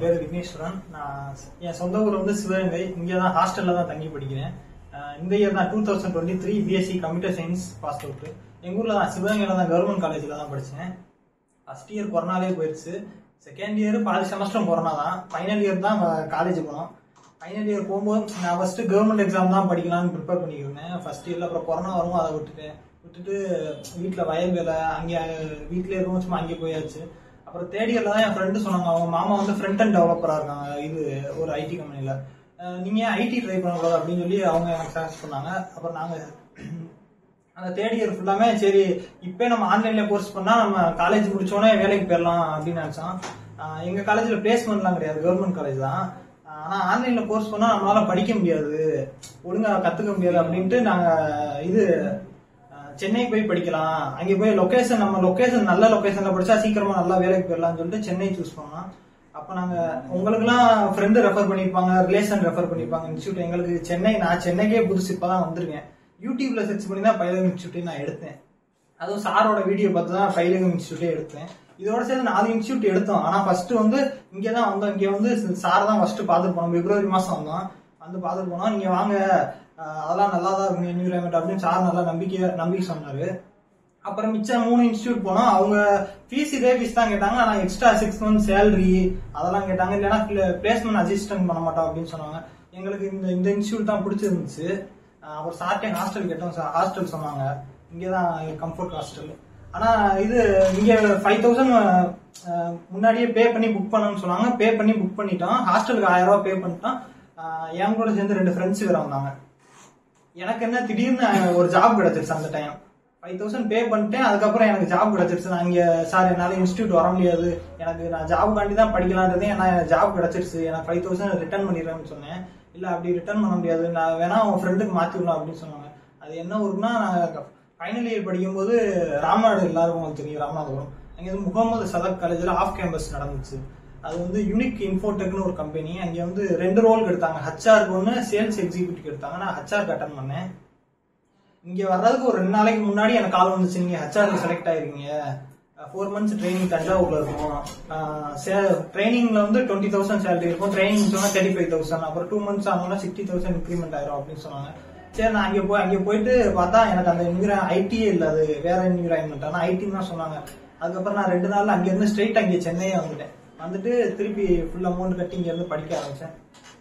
பேர் விக்னேஸ்வரன் நான் என் சொந்த ஊர் வந்து சிவகங்கை இங்கே தான் ஹாஸ்டல்ல தான் தங்கி படிக்கிறேன் அஹ் இந்த இயர் தான் two thousand twenty three BSc computer science pass out எங்க ஊர்ல தான் சிவகங்கையில தான் கவர்மெண்ட் காலேஜ்ல தான் படிச்சேன் ஃபர்ஸ்ட் இயர் கொரோனாலே போயிடுச்சு செகண்ட் இயர் பாதி செமஸ்டரும் கொரோனா தான் ஃபைனல் இயர் தான் காலேஜ் போனோம் ஃபைனல் இயர் போகும்போது நான் ஃபர்ஸ்ட் கவர்மெண்ட் எக்ஸாம் தான் படிக்கலாம்னு ப்ரிப்பேர் பண்ணிக்கிருந்தேன் ஃபர்ஸ்ட் இயர்ல அப்புறம் கொரோனா வரும் அதை விட்டுட்டேன் விட்டுட்டு வீட்டில் வயல் வேலை அங்கே வீட்டிலே இருக்கும் சும்மா அங்கே போயாச்சு அப்புறம் தேர்ட் இயர்ல தான் என் ஃப்ரெண்டு சொன்னாங்க அவங்க மாமா வந்து ஃப்ரண்ட் அண்ட் டெவலப்பரா இருக்காங்க இது ஒரு ஐடி கம்பெனில நீங்க ஐடி ட்ரை பண்ணக்கூடாது அப்படின்னு சொல்லி அவங்க எனக்கு சஜஸ்ட் பண்ணாங்க அப்புறம் நாங்க அந்த தேர்ட் இயர் ஃபுல்லாமே சரி இப்போ நம்ம ஆன்லைன்ல கோர்ஸ் பண்ணா நம்ம காலேஜ் முடிச்சோடனே வேலைக்கு போயிடலாம் அப்படின்னு நினைச்சோம் ஆஹ் எங்க காலேஜ்ல பிளேஸ்மெண்ட்லாம் கிடையாது கவர்மெண்ட் காலேஜ் தான் ஆஹ் ஆனா ஆன்லைன்ல கோர்ஸ் பண்ணா நம்மளால படிக்க முடியாது ஒழுங்கா கத்துக்க முடியாது அப்படின்ட்டு நாங்க இது ஆஹ் சென்னை போய் படிக்கலாம் அங்க போய் லொகேஷன் நம்ம லொகேஷன் நல்ல லொகேஷன்ல படிச்சா சீக்கிரமா நல்லா வேலைக்கு போயிடலாம்னு சொல்லிட்டு சென்னை சூஸ் பண்ணோம் அப்ப நாங்க உங்களுக்குலாம் ஃப்ரெண்டு ரெஃபர் பண்ணிருப்பாங்க ரிலேஷன் ரெஃபர் பண்ணிருப்பாங்க இன்ஸ்டியூட் எங்களுக்கு சென்னை நான் சென்னைக்கே புதுசு இப்பதான் வந்திருக்கேன் யூடியூப்ல சர்ச் பண்ணி தான் பைலகம் இன்ஸ்டியூட் நான் எடுத்தேன் அதுவும் சாரோட வீடியோ பார்த்து தான் பைலகம் இன்ஸ்டியூட்டே எடுத்தேன் இதோட சேர்த்து நாலு இன்ஸ்டியூட் எடுத்தோம் ஆனா ஃபர்ஸ்ட் வந்து இங்க தான் வந்தோம் இங்க வந்து சார் தான் ஃபர்ஸ்ட் பார்த்துட்டு போனோம் பிப்ரவரி மாசம் வந்தோம் வந்து பார்த்துட்டு போனோம் நீங்க வாங்க அஹ் அதெல்லாம் நல்லா தான் இருக்கும் என்விரான்மெண்ட் அப்படின்னு சார் நல்லா நம்பிக்கை நம்பிக்கை சொன்னாரு அப்புறம் மிச்சம் மூணு இன்ஸ்டியூட் போனோம் அவங்க ஃபீஸ் இதே ஃபீஸ் தான் கேட்டாங்க ஆனா எக்ஸ்ட்ரா சிக்ஸ் மந்த் சேலரி அதெல்லாம் கேட்டாங்க இல்லைன்னா பிளேஸ்மெண்ட் அசிஸ்டன்ட் பண்ண மாட்டோம் அப்படின்னு சொன்னாங்க எங்களுக்கு இந்த இந்த இன்ஸ்டியூட் தான் பிடிச்சிருந்துச்சு அஹ் அப்புறம் சார்ட்டே ஹாஸ்டல் கேட்டோம் ஹாஸ்டல் சொன்னாங்க இங்கே தான் கம்ஃபர்ட் ஹாஸ்டல் ஆனா இது இங்க ஃபைவ் தௌசண்ட் முன்னாடியே பே பண்ணி புக் பண்ணணும்னு சொன்னாங்க பே பண்ணி புக் பண்ணிட்டோம் ஹாஸ்டலுக்கு ஆயிரம் ரூபாய் பே பண்ணிட்டோம் அஹ் என் கூட சேர்ந்து ரெண்டு ஃப்ரெண்ட்ஸ் வேற வந்தாங்க எனக்கு என்ன திடீர்னு ஒரு ஜாப் கிடைச்சிருச்சு அந்த டைம் ஃபைவ் தௌசண்ட் பே பண்ணிட்டேன் அதுக்கப்புறம் எனக்கு ஜாப் கிடைச்சிருச்சு நான் இங்க சார் என்னால இன்ஸ்டியூட் வர முடியாது எனக்கு நான் ஜாபுக்காண்டி தான் படிக்கலான்றது ஏன்னா எனக்கு ஜாப் கிடைச்சிருச்சு எனக்கு ஃபைவ் தௌசண்ட் ரிட்டர்ன் பண்ணிடுறேன்னு சொன்னேன் இல்ல அப்படி ரிட்டர்ன் பண்ண முடியாது நான் வேணா உன் ஃப்ரெண்டுக்கு மாத்தி விடலாம் அப்படின்னு சொன்னாங்க அது என்ன ஊருன்னா நான் ஃபைனல் இயர் படிக்கும்போது ராமநாடு எல்லாருக்கும் உங்களுக்கு தெரியும் ராமநாதபுரம் அங்கே வந்து முகமது சதக் காலேஜில் ஆஃப் கேம்பஸ் நடந்துச்சு அது வந்து யூனிக் இன்ஃபோடெக்னு ஒரு கம்பெனி அங்கே வந்து ரெண்டு ரோல் எடுத்தாங்க ஹச்ஆருக்கு ஒன்று சேல்ஸ் எக்ஸிக்யூட்டிவ் எடுத்தாங்க நான் ஹச்ஆருக்கு அட்டன் பண்ணேன் இங்க வர்றதுக்கு ஒரு ரெண்டு நாளைக்கு முன்னாடி எனக்கு கால் வந்துச்சு நீங்க ஹெச்ஆர்ல செலக்ட் ஆயிருக்கீங்க ஃபோர் மந்த்ஸ் ட்ரைனிங் தஞ்சாவூர்ல இருக்கும் ட்ரைனிங்ல வந்து டுவெண்ட்டி தௌசண்ட் சேலரி இருக்கும் ட்ரைனிங் சொன்னா தேர்ட்டி ஃபைவ் தௌசண்ட் அப்புறம் டூ மந்த்ஸ் ஆனோம்னா சிக்ஸ்டி தௌசண்ட் இன்க்ரிமெண்ட் ஆயிரும் அப்படின்னு சொன்னாங்க சரி நான் அங்கே போய் அங்கே போயிட்டு பார்த்தா எனக்கு அந்த இன்கிரா ஐடியே இல்லை அது வேற என்விரான்மெண்ட் ஆனால் ஐடின்னு தான் சொன்னாங்க அதுக்கப்புறம் நான் ரெண்டு நாள்ல அங்க இருந்து ஸ்ட்ரெயிட் அங்கே சென்னையே வந்துட்டேன் வந்துட்டு திருப்பி ஃபுல் அமௌண்ட் கட்டி இங்க இருந்து படிக்க ஆரம்பிச்சேன்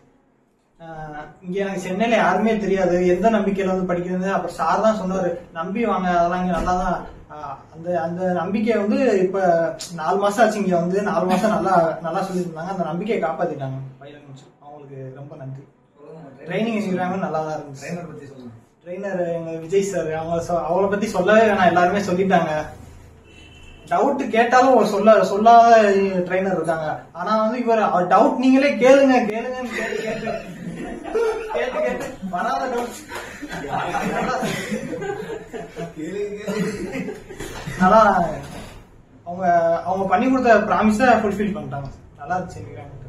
ஆஹ் இங்க எனக்கு சென்னையில யாருமே தெரியாது எந்த நம்பிக்கையில வந்து படிக்கிறது அப்புறம் சார் தான் சொன்னாரு நம்பி வாங்க அதெல்லாம் இங்க நல்லா தான் ஆஹ் அந்த அந்த நம்பிக்கை வந்து இப்ப நாலு மாசம் ஆச்சு இங்க வந்து நாலு மாசம் நல்லா நல்லா சொல்லி இருந்தாங்க அந்த நம்பிக்கையை காப்பாத்திட்டாங்க பயிலங்க அவங்களுக்கு ரொம்ப நன்றி ட்ரைனிங் என்விரான்மெண்ட் நல்லா தான் இருந்துச்சு ட்ரைனர் பத்தி சொல்லுங்க ட்ரெயினர் எங்க விஜய் சார் அவங்க சொ- அவங்கள பத்தி சொல்லவே வேணாம் எல்லாருமே சொல்லிட்டாங்க டவுட் கேட்டாலும் ஒரு சொல்ல சொல்லாத ட்ரெயினர் இருக்காங்க ஆனா வந்து இவர் டவுட் நீங்களே கேளுங்க கேளுங்கன்னு கேட்டு கேட்டு கேட்டு கேட்டு வராத டவுட் நல்லா அவங்க அவங்க பண்ணி கொடுத்த ப்ராமிஸை ஃபுல்ஃபில் பண்ணிட்டாங்க நல்லா இருந்துச்சு எங்க